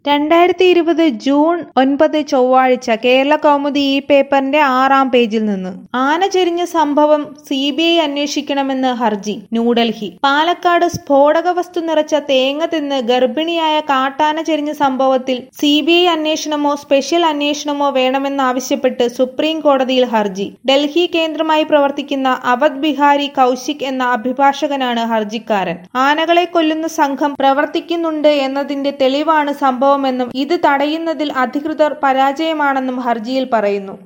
രണ്ടായിരത്തി ഇരുപത് ജൂൺ ഒൻപത് ചൊവ്വാഴ്ച കേരള കൗമുദി ഈ പേപ്പറിന്റെ ആറാം പേജിൽ നിന്ന് ആന ചെരിഞ്ഞ സംഭവം സി ബി ഐ അന്വേഷിക്കണമെന്ന് ഹർജി ന്യൂഡൽഹി പാലക്കാട് സ്ഫോടക വസ്തു നിറച്ച തേങ്ങ തിന്ന് ഗർഭിണിയായ കാട്ടാന ചെരിഞ്ഞ സംഭവത്തിൽ സി ബി ഐ അന്വേഷണമോ സ്പെഷ്യൽ അന്വേഷണമോ വേണമെന്നാവശ്യപ്പെട്ട് സുപ്രീം കോടതിയിൽ ഹർജി ഡൽഹി കേന്ദ്രമായി പ്രവർത്തിക്കുന്ന അവധ് ബിഹാരി കൗശിക് എന്ന അഭിഭാഷകനാണ് ഹർജിക്കാരൻ ആനകളെ കൊല്ലുന്ന സംഘം പ്രവർത്തിക്കുന്നുണ്ട് എന്നതിന്റെ തെളിവാണ് സംഭവമെന്നും ഇത് തടയുന്നതിൽ അധികൃതർ പരാജയമാണെന്നും ഹർജിയിൽ പറയുന്നു